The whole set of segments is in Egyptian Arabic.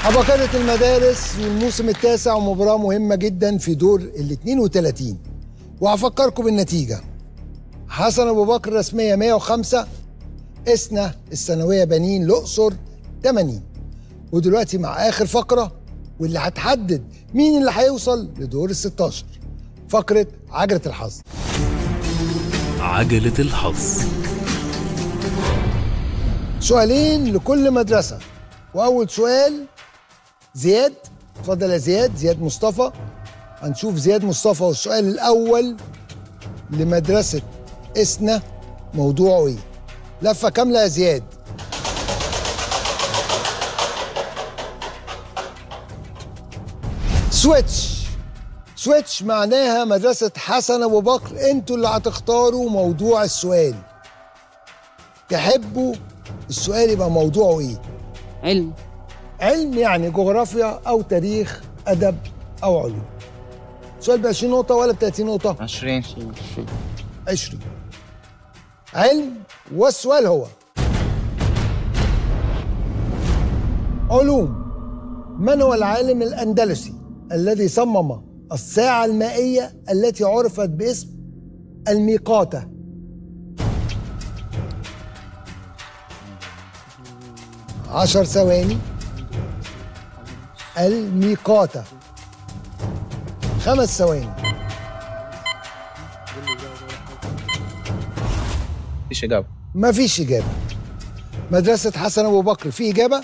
عباقرة المدارس والموسم التاسع ومباراة مهمة جدا في دور ال 32 وهفكركم بالنتيجة حسن أبو بكر رسمية 105 إسنا الثانوية بنين الأقصر 80 ودلوقتي مع آخر فقرة واللي هتحدد مين اللي هيوصل لدور ال 16 فقرة عجلة الحظ عجلة الحظ سؤالين لكل مدرسة وأول سؤال زياد اتفضل يا زياد زياد مصطفى هنشوف زياد مصطفى والسؤال الأول لمدرسة إسنا موضوعه إيه لفة كاملة يا زياد سويتش سويتش معناها مدرسة حسن أبو بكر انتوا اللي هتختاروا موضوع السؤال تحبوا السؤال يبقى موضوعه ايه علم علم يعني جغرافيا او تاريخ ادب او علوم سؤال ب 20 نقطة ولا ب 30 نقطة؟ 20 20 علم والسؤال هو علوم من هو العالم الأندلسي الذي صمم الساعة المائية التي عرفت باسم الميقاتة عشر ثواني الميقاتة خمس ثواني مفيش اجابه ما فيش إجابة مدرسة حسن أبو بكر في إجابة؟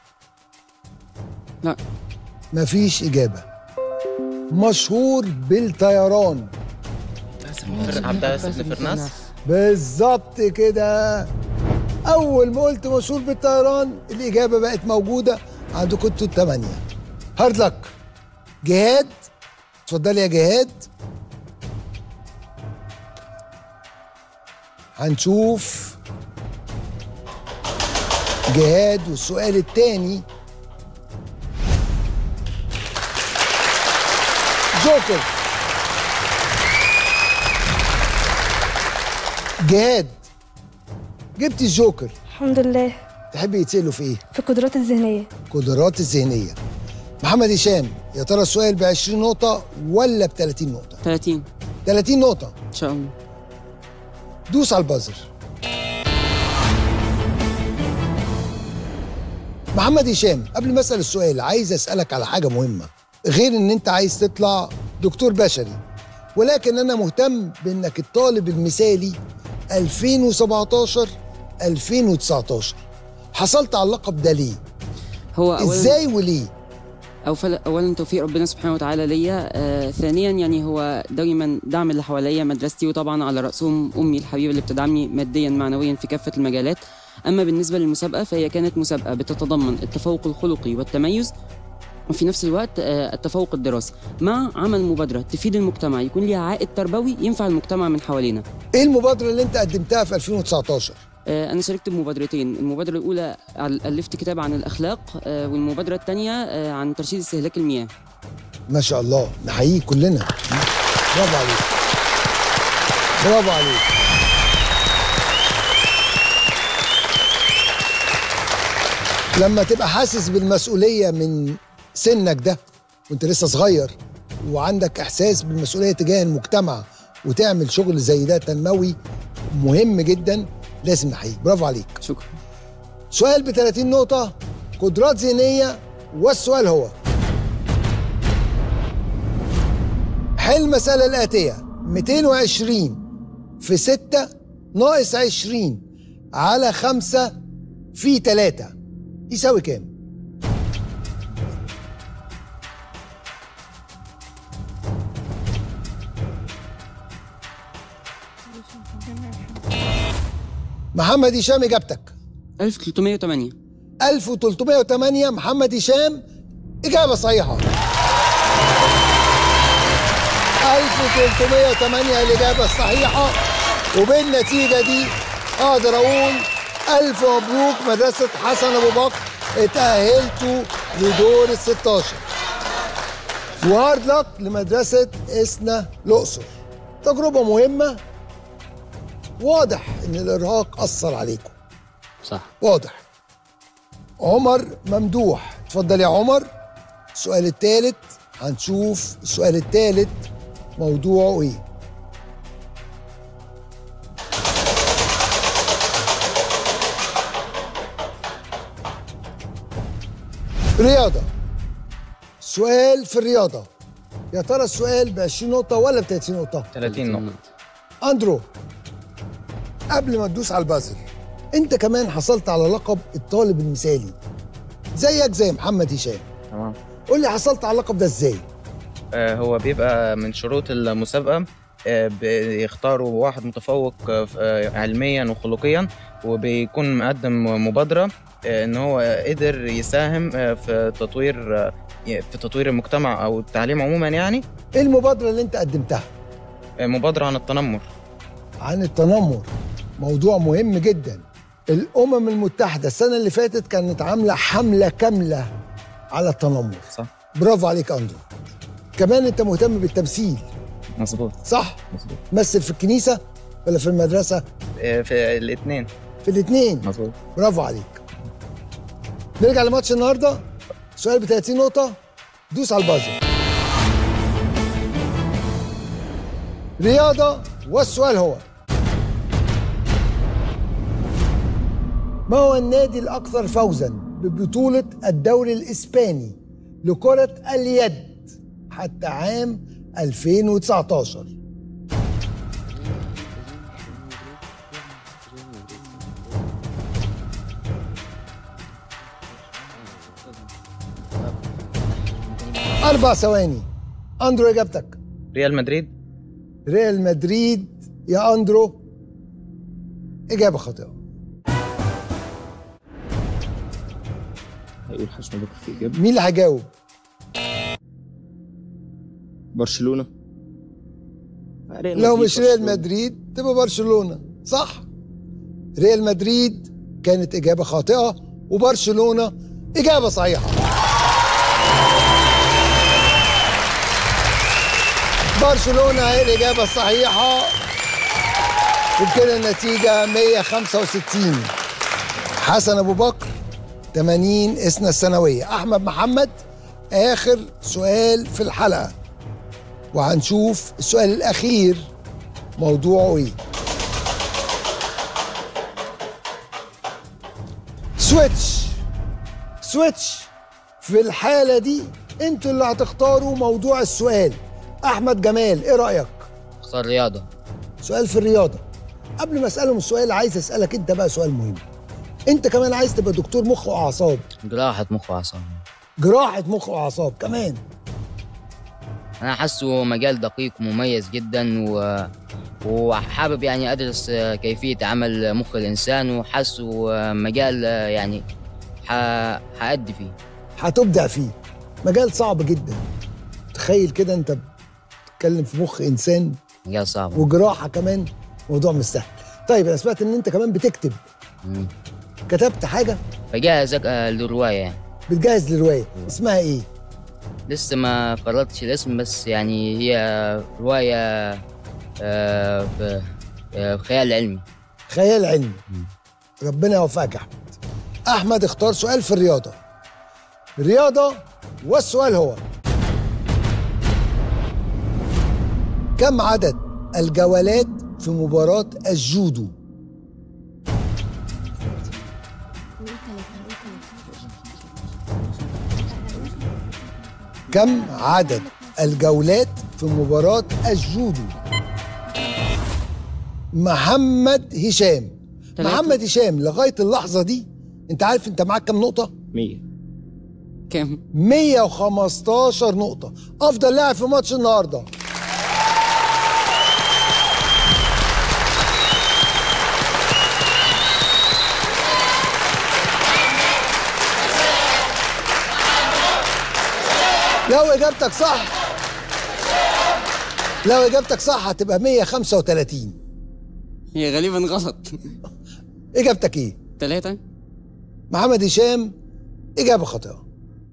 لا ما فيش إجابة مشهور بالطيران عبد العزيز بن فرناس بالظبط كده أول ما قلت مشهور بالطيران الإجابة بقت موجودة عندكم انتوا الثمانية هارد لك جهاد اتفضلي يا جهاد هنشوف جهاد والسؤال الثاني جوكر جهاد جبت الجوكر الحمد لله تحبي يتسألوا في ايه؟ في القدرات الذهنية قدرات الذهنية محمد هشام يا ترى السؤال ب 20 نقطة ولا ب 30 نقطة؟ 30 30 نقطة ان شاء الله دوس على البازر محمد هشام قبل ما اسال السؤال عايز اسالك على حاجه مهمه غير ان انت عايز تطلع دكتور بشري ولكن انا مهتم بانك الطالب المثالي 2017 2019 حصلت على اللقب ده ليه هو اولا ازاي وليه أو فل... اولا توفيق ربنا سبحانه وتعالى ليا آه ثانيا يعني هو دايما دعم اللي حواليا مدرستي وطبعا على راسهم امي الحبيبه اللي بتدعمني ماديا معنويا في كافه المجالات اما بالنسبه للمسابقه فهي كانت مسابقه بتتضمن التفوق الخلقي والتميز وفي نفس الوقت آه، التفوق الدراسي مع عمل مبادره تفيد المجتمع يكون ليها عائد تربوي ينفع المجتمع من حوالينا ايه المبادره اللي انت قدمتها في 2019 آه، أنا شاركت بمبادرتين، المبادرة الأولى عل- ألفت كتاب عن الأخلاق آه، والمبادرة الثانية آه، عن ترشيد استهلاك المياه. ما شاء الله نحييك كلنا برافو عليك برافو عليك لما تبقى حاسس بالمسؤولية من سنك ده وانت لسه صغير وعندك احساس بالمسؤولية تجاه المجتمع وتعمل شغل زي ده تنموي مهم جدا لازم نحييك برافو عليك شكرا. سؤال ب 30 نقطة قدرات ذهنية والسؤال هو حل المسألة الآتية 220 في 6 ناقص 20 على 5 في 3 يساوي كام؟ محمد هشام إجابتك 1308 1308 محمد هشام إجابة صحيحة 1308 الإجابة الصحيحة وبالنتيجة دي أقدر أقول ألف مبروك مدرسة حسن أبو بكر اتأهلتوا لدور ال 16 وهارد لك لمدرسة إسنا الأقصر تجربة مهمة واضح إن الإرهاق أثر عليكم صح واضح عمر ممدوح اتفضل يا عمر السؤال الثالث هنشوف السؤال الثالث موضوعه ايه رياضة سؤال في الرياضة يا ترى السؤال ب 20 نقطة ولا ب 30 نقطة؟ 30 نقطة اندرو قبل ما تدوس على البازل انت كمان حصلت على لقب الطالب المثالي زيك زي محمد هشام تمام قول لي حصلت على اللقب ده ازاي آه، هو بيبقى من شروط المسابقة آه، بيختاروا واحد متفوق آه، ف- آه، علميا وخلقيا وبيكون مقدم مبادرة آه، ان هو قدر يساهم آه، في تطوير آه، في تطوير المجتمع او التعليم عموما يعني ايه المبادرة اللي انت قدمتها آه، مبادرة عن التنمر عن التنمر موضوع مهم جدا الامم المتحدة السنة اللي فاتت كانت عاملة حملة كاملة على التنمر صح برافو عليك اندرو كمان انت مهتم بالتمثيل مظبوط صح مظبوط مثل في الكنيسة ولا في المدرسة آه، في الاثنين في الاثنين مظبوط برافو عليك نرجع لماتش النهارده سؤال ب 30 نقطة دوس على البازل رياضة والسؤال هو ما هو النادي الأكثر فوزا ببطولة الدوري الإسباني لكرة اليد حتى عام 2019 أربع ثواني أندرو إجابتك ريال مدريد ريال مدريد يا أندرو إجابة خاطئة هيقول حسن بكر في إجابة مين اللي هيجاوب؟ برشلونة ريال لو مدريد، مش ريال برشلونة. مدريد تبقى برشلونة صح ريال مدريد كانت إجابة خاطئة وبرشلونة إجابة صحيحة برشلونة هي الإجابة الصحيحة وبكده النتيجة 165 حسن أبو بكر 80 إسنا السنوية أحمد محمد آخر سؤال في الحلقة وهنشوف السؤال الأخير موضوعه إيه سويتش سويتش في الحالة دي انتوا اللي هتختاروا موضوع السؤال أحمد جمال إيه رأيك؟ اختار رياضة سؤال في الرياضة قبل ما أسألهم السؤال عايز أسألك أنت بقى سؤال مهم أنت كمان عايز تبقى دكتور مخ وأعصاب جراحة مخ وأعصاب جراحة مخ وأعصاب كمان أنا حاسه مجال دقيق ومميز جدا و... وحابب يعني أدرس كيفية عمل مخ الإنسان وحاسه مجال يعني ح... هأدي فيه هتبدع فيه مجال صعب جدا تخيل كده أنت بتتكلم في مخ إنسان مجال صعب وجراحة كمان موضوع مش سهل طيب أنا سمعت إن أنت كمان بتكتب مم. كتبت حاجة فجاهز أك- للرواية يعني بتجهز لرواية اسمها إيه؟ لسه ما قررتش الاسم بس يعني هي رواية آه، ب- آه، خيال علمي خيال علمي ربنا يوفقك يا احمد احمد اختار سؤال في الرياضه رياضه والسؤال هو كم عدد الجولات في مباراه الجودو كم عدد الجولات في مباراة الجودو محمد هشام تلاتة. محمد هشام لغاية اللحظة دي انت عارف انت معاك كام نقطة؟ 100 كام 115 نقطة أفضل لاعب في ماتش النهاردة لو إجابتك صح لو إجابتك صح هتبقى 135 هي غالبا غلط إجابتك إيه؟ ثلاثة محمد هشام إجابة خاطئة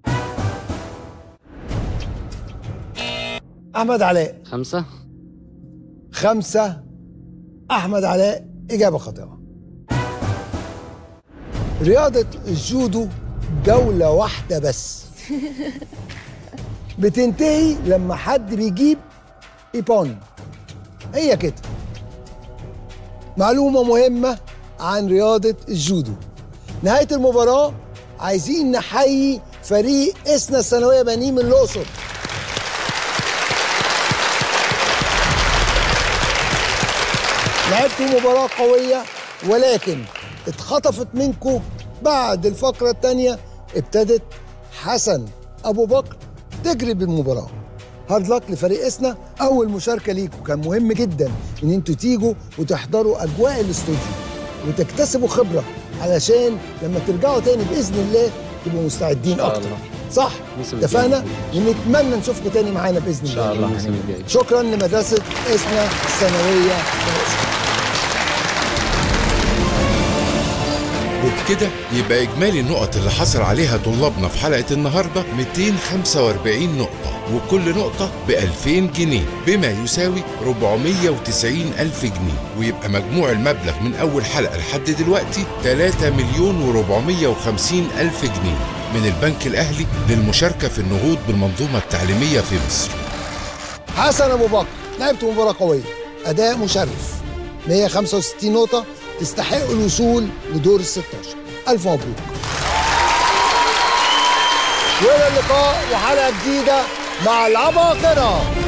أحمد علاء خمسة خمسة أحمد علاء إجابة خاطئة رياضة الجودو جولة واحدة بس بتنتهي لما حد بيجيب ايبون هي كده معلومة مهمة عن رياضة الجودو نهاية المباراة عايزين نحيي فريق اسنا الثانوية بني من الأقصر لعبتوا مباراة قوية ولكن اتخطفت منكم بعد الفقرة الثانية ابتدت حسن أبو بكر تجري بالمباراة هارد لك لفريق اسنا أول مشاركة ليكم كان مهم جدا إن انتوا تيجوا وتحضروا أجواء الاستوديو وتكتسبوا خبرة علشان لما ترجعوا تاني بإذن الله تبقوا مستعدين شاء أكتر الله. صح؟ الموسم اتفقنا الجاي. ونتمنى نشوفكم تاني معانا بإذن ان الله شاء الله الموسم الجاي شكرا لمدرسة اسنا الثانوية بالأقصر. وبكده يبقى إجمالي النقط اللي حصل عليها طلابنا في حلقة النهاردة 245 نقطة وكل نقطة ب 2000 جنيه بما يساوي 490 ألف جنيه ويبقى مجموع المبلغ من أول حلقة لحد دلوقتي 3 مليون و450 ألف جنيه من البنك الأهلي للمشاركة في النهوض بالمنظومة التعليمية في مصر حسن ابو بكر لعبت مباراه قويه اداء مشرف 165 نقطه تستحق الوصول لدور ال 16 الف مبروك والى اللقاء وحلقه جديده مع العباقره